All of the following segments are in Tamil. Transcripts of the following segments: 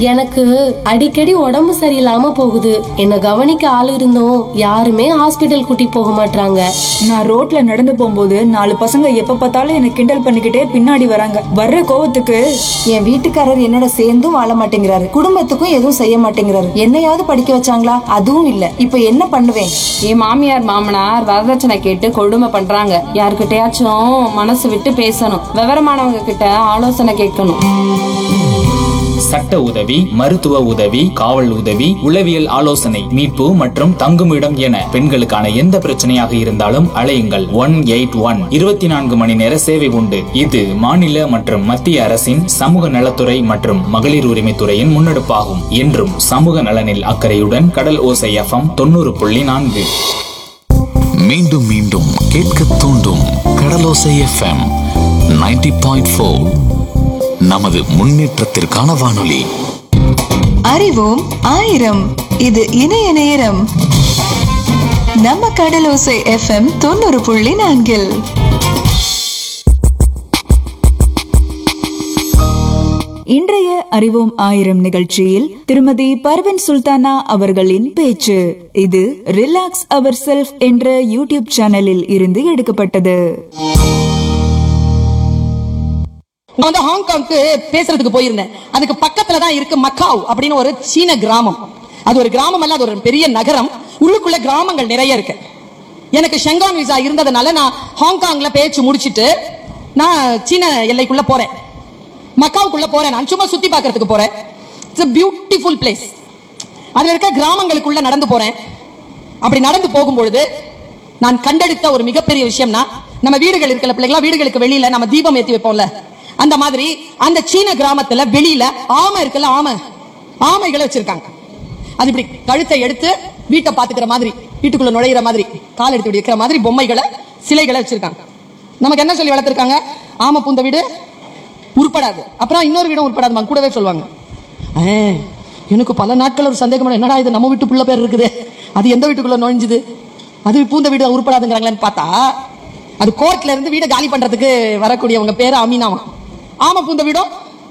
எனக்கு அடிக்கடி உடம்பு சரியில்லாம போகுது என்ன கவனிக்க ஆள் இருந்தும் யாருமே ஹாஸ்பிட்டல் கூட்டி போக மாட்டாங்க நான் ரோட்ல நடந்து போகும்போது நாலு பசங்க எப்ப பார்த்தாலும் என்ன கிண்டல் பண்ணிக்கிட்டே பின்னாடி வராங்க வர்ற கோவத்துக்கு என் வீட்டுக்காரர் என்னோட சேர்ந்தும் வாழ மாட்டேங்கிறாரு குடும்பத்துக்கும் எதுவும் செய்ய மாட்டேங்கிறாரு என்னையாவது படிக்க வச்சாங்களா அதுவும் இல்ல இப்ப என்ன பண்ணுவேன் என் மாமியார் மாமனார் வரதட்சணை கேட்டு கொடுமை பண்றாங்க யார்கிட்டயாச்சும் மனசு விட்டு பேசணும் விவரமானவங்க கிட்ட ஆலோசனை கேட்கணும் சட்ட உதவி மருத்துவ உதவி காவல் உதவி உளவியல் ஆலோசனை மீட்பு மற்றும் தங்குமிடம் என பெண்களுக்கான எந்த பிரச்சனையாக இருந்தாலும் அழையுங்கள் ஒன் எயிட் ஒன் இருபத்தி நான்கு மணி நேர சேவை உண்டு இது மாநில மற்றும் மத்திய அரசின் சமூக நலத்துறை மற்றும் மகளிர் உரிமைத்துறையின் முன்னெடுப்பாகும் என்றும் சமூக நலனில் அக்கறையுடன் கடல் ஓசை எஃப்எம் தொண்ணூறு புள்ளி நான்கு மீண்டும் மீண்டும் கேட்க தூண்டும் கடலோசை எஃப்எம் 90.4 பாயிண்ட் நமது முன்னேற்றத்திற்கான வானொலி அறிவோம் ஆயிரம் இது இணைய நேரம் நம்ம கடலோசை எஃப்எம் தொண்ணூறு புள்ளி நான்கில் இன்றைய அறிவோம் ஆயிரம் நிகழ்ச்சியில் திருமதி பர்வின் சுல்தானா அவர்களின் பேச்சு இது ரிலாக்ஸ் அவர் செல்ஃப் என்ற யூடியூப் சேனலில் இருந்து எடுக்கப்பட்டது நான் வந்து ஹாங்காங்க்கு பேசுறதுக்கு போயிருந்தேன் அதுக்கு பக்கத்துல தான் இருக்கு மக்காவ் அப்படின்னு ஒரு சீன கிராமம் அது ஒரு கிராமம் அல்ல அது ஒரு பெரிய நகரம் உள்ளுக்குள்ள கிராமங்கள் நிறைய இருக்கு எனக்கு ஷெங்கான் விசா இருந்ததுனால நான் ஹாங்காங்ல பேச்சு முடிச்சிட்டு நான் சீன எல்லைக்குள்ள போறேன் மக்காவுக்குள்ள போறேன் நான் சும்மா சுத்தி பார்க்கிறதுக்கு போறேன் இட்ஸ் பியூட்டிஃபுல் பிளேஸ் அதுல இருக்க கிராமங்களுக்குள்ள நடந்து போறேன் அப்படி நடந்து போகும்பொழுது நான் கண்டெடுத்த ஒரு மிகப்பெரிய விஷயம்னா நம்ம வீடுகள் இருக்கல பிள்ளைங்களா வீடுகளுக்கு வெளியில நம்ம தீபம் ஏத்தி வைப்போம்ல அந்த மாதிரி அந்த சீன கிராமத்துல வெளியில ஆமை இருக்குல்ல ஆமை ஆமைகளை வச்சிருக்காங்க அது இப்படி கழுத்தை எடுத்து வீட்டை பாத்துக்கிற மாதிரி வீட்டுக்குள்ள நுழையிற மாதிரி கால் எடுத்து இப்படி வைக்கிற மாதிரி பொம்மைகளை சிலைகளை வச்சிருக்காங்க நமக்கு என்ன சொல்லி வளர்த்திருக்காங்க ஆமை பூந்த வீடு உருப்படாது அப்புறம் இன்னொரு வீடும் உருப்படாது கூடவே சொல்லுவாங்க ஆ, எனக்கு பல நாட்கள் ஒரு சந்தேகம் என்னடா இது நம்ம வீட்டு புள்ள பேர் இருக்குது அது எந்த வீட்டுக்குள்ள நுழைஞ்சுது அது பூந்த வீடு உருப்படாதுங்கிறாங்களேன்னு பார்த்தா அது கோர்ட்ல இருந்து வீடை காலி பண்றதுக்கு வரக்கூடியவங்க பேரு அமீனாமா ஆமா பூந்த வீடும்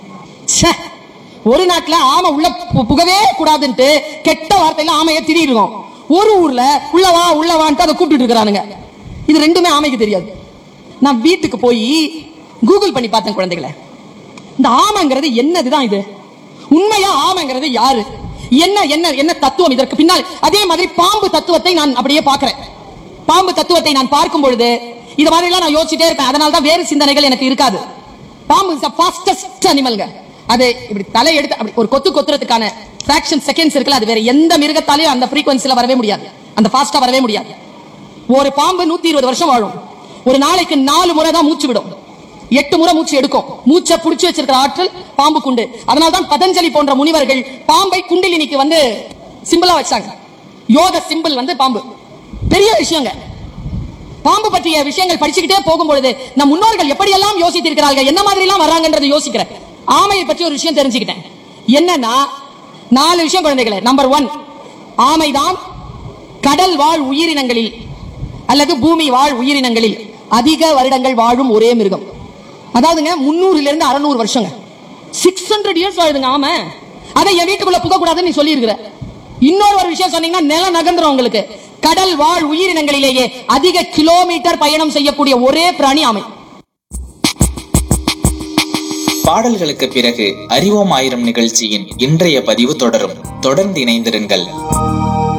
ச்சே, ஒரு நாட்டுல ஆமை உள்ள பு- புகவே கூடாதுன்ட்டு கெட்ட வார்த்தையில ஆமையை திரியிருக்கோம் ஒரு ஊர்ல உள்ளவா உள்ளவான்ட்டு அதை கூப்பிட்டு இருக்கிறானுங்க இது ரெண்டுமே ஆமைக்கு தெரியாது நான் வீட்டுக்கு போய் கூகுள் பண்ணி பார்த்தேன் குழந்தைகளை இந்த ஆமைங்கிறது என்னதுதான் இது உண்மையா ஆமைங்கிறது யாரு என்ன என்ன என்ன தத்துவம் இதற்கு பின்னால் அதே மாதிரி பாம்பு தத்துவத்தை நான் அப்படியே பார்க்கிறேன் பாம்பு தத்துவத்தை நான் பார்க்கும் பொழுது இது மாதிரி எல்லாம் நான் யோசிச்சுட்டே இருப்பேன் அதனால தான் வேறு சிந்தனைகள் எனக்கு இருக்காது பாம்பு இஸ் ஃபாஸ்டஸ்ட் அனிமல்ங்க அது இப்படி தலை எடுத்து அப்படி ஒரு கொத்து கொத்துறதுக்கான ஃபிராக்ஷன் செகண்ட்ஸ் இருக்குல்ல அது வேற எந்த மிருகத்தாலையும் அந்த ஃப்ரீக்வன்சில வரவே முடியாது அந்த ஃபாஸ்டா வரவே முடியாது ஒரு பாம்பு நூத்தி இருபது வருஷம் வாழும் ஒரு நாளைக்கு நாலு முறை தான் மூச்சு விடும் எட்டு முறை மூச்சு எடுக்கும் மூச்சை புடிச்சு வச்சிருக்கிற ஆற்றல் பாம்புக்கு உண்டு அதனால தான் பதஞ்சலி போன்ற முனிவர்கள் பாம்பை குண்டிலினிக்கு வந்து சிம்பிளா வச்சாங்க யோக சிம்பிள் வந்து பாம்பு பெரிய விஷயங்க பாம்பு பற்றிய விஷயங்கள் படிச்சுக்கிட்டே போகும்பொழுது நம் முன்னோர்கள் எப்படியெல்லாம் யோசித்திருக்கிறார்கள் என்ன மாதிரி எல்லாம் வர்றாங்கன்றதை யோசிக்கிறேன் ஆமையை பற்றி ஒரு விஷயம் தெரிஞ்சுக்கிட்டேன் என்னன்னா நாலு விஷயம் குழந்தைகளே நம்பர் ஒன் ஆமைதான் கடல் வாழ் உயிரினங்களில் அல்லது பூமி வாழ் உயிரினங்களில் அதிக வருடங்கள் வாழும் ஒரே மிருகம் அதாவதுங்க முன்னூறுல இருந்து அறுநூறு வருஷங்க சிக்ஸ் ஹண்ட்ரட் இயர்ஸ் வாழுதுங்க ஆமை அதை என் வீட்டுக்குள்ள புக கூடாதுன்னு நீ சொல்லி இருக்கிற இன்னொரு ஒரு விஷயம் சொன்னீங்கன்னா நிலம் நகர்ந்துரும் உங்களுக்கு கடல் வாழ் உயிரினங்களிலேயே அதிக கிலோமீட்டர் பயணம் செய்யக்கூடிய ஒரே பிராணி ஆமை பாடல்களுக்கு பிறகு அறிவோம் ஆயிரம் நிகழ்ச்சியின் இன்றைய பதிவு தொடரும் தொடர்ந்து இணைந்திருங்கள்